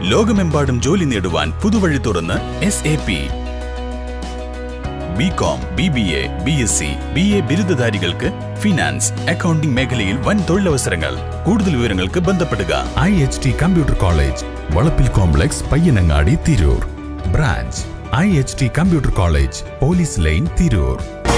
ലോകമെമ്പാടും ജോലി നേടുവാൻ പുതുവഴി തുറന്ന് S A P B com B B A B S C B A ബിരുദധാരികൾക്ക് ഫിനാൻസ് അക്കൗണ്ടിംഗ് മേഖലയിൽ വൻ തൊഴിലവസരങ്ങൾ കൂടുതൽ വിവരങ്ങൾക്ക് ബന്ധപ്പെടുക I H T computer college Valappil complex Payyanangadi Tirur branch I H T computer college police line Tirur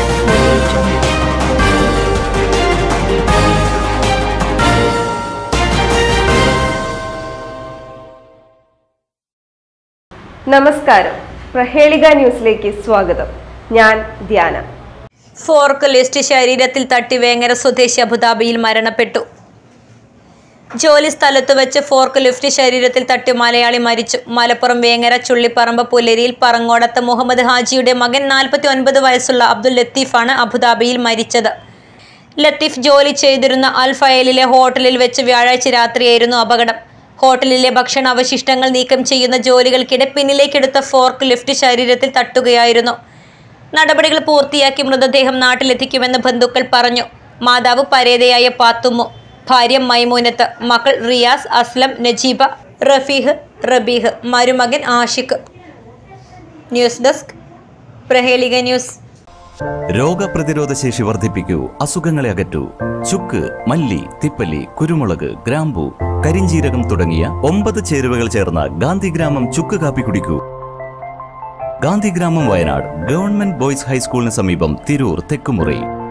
നമസ്കാരം പ്രഹേളിക ന്യൂസിലേക്ക് സ്വാഗതം ഞാൻ ധ്യാന ഫോർക്ക് ലിസ്റ്റ് ശരീരത്തിൽ തട്ടി വേങ്ങര സ്വദേശി അബുദാബിയിൽ മരണപ്പെട്ടു ജോലി സ്ഥലത്ത് വെച്ച് ഫോർക്ക് ലിഫ്റ്റ് ശരീരത്തിൽ തട്ടി മലയാളി മരിച്ചു മലപ്പുറം വേങ്ങര ചുള്ളിപ്പറമ്പ് പുലരിയിൽ പറങ്ങോടത്ത് മുഹമ്മദ് ഹാജിയുടെ മകൻ നാൽപ്പത്തി ഒൻപത് വയസ്സുള്ള അബ്ദുൽ ലത്തീഫാണ് അബുദാബിയിൽ മരിച്ചത് ലത്തീഫ് ജോലി ചെയ്തിരുന്ന അൽ ഫയലിലെ ഹോട്ടലിൽ വെച്ച് വ്യാഴാഴ്ച രാത്രിയായിരുന്നു അപകടം ഹോട്ടലിലെ ഭക്ഷണ അവശിഷ്ടങ്ങൾ നീക്കം ചെയ്യുന്ന ജോലികൾക്കിടെ പിന്നിലേക്കെടുത്ത ഫോർക്ക് ലിഫ്റ്റ് ശരീരത്തിൽ തട്ടുകയായിരുന്നു നടപടികൾ പൂർത്തിയാക്കി മൃതദേഹം നാട്ടിലെത്തിക്കുമെന്ന് ബന്ധുക്കൾ പറഞ്ഞു മാതാവ് പരേതയായ പാത്തുമ്മു ഭാര്യ മൈമൂനത്ത് മക്കൾ റിയാസ് അസ്ലം നജീബ റഫീഹ് റബീഹ് മരുമകൻ Ashiq news desk Prahelika news രോഗപ്രതിരോധ ശേഷി വർദ്ധിപ്പിക്കൂ അസുഖങ്ങളെ അകറ്റൂ ചുക്ക് മല്ലി തിപ്പല്ലി കുരുമുളക് ഗ്രാമ്പു കരിഞ്ചീരകം തുടങ്ങിയ ഒമ്പത് ചേരുവകൾ ചേർന്ന ഗാന്ധിഗ്രാമം ചുക്ക് കാപ്പി കുടിക്കൂ ഗാന്ധിഗ്രാമം വയനാട് ഗവൺമെന്റ് ബോയ്സ് ഹൈസ്കൂളിന് സമീപം തിരൂർ തെക്കുമുറി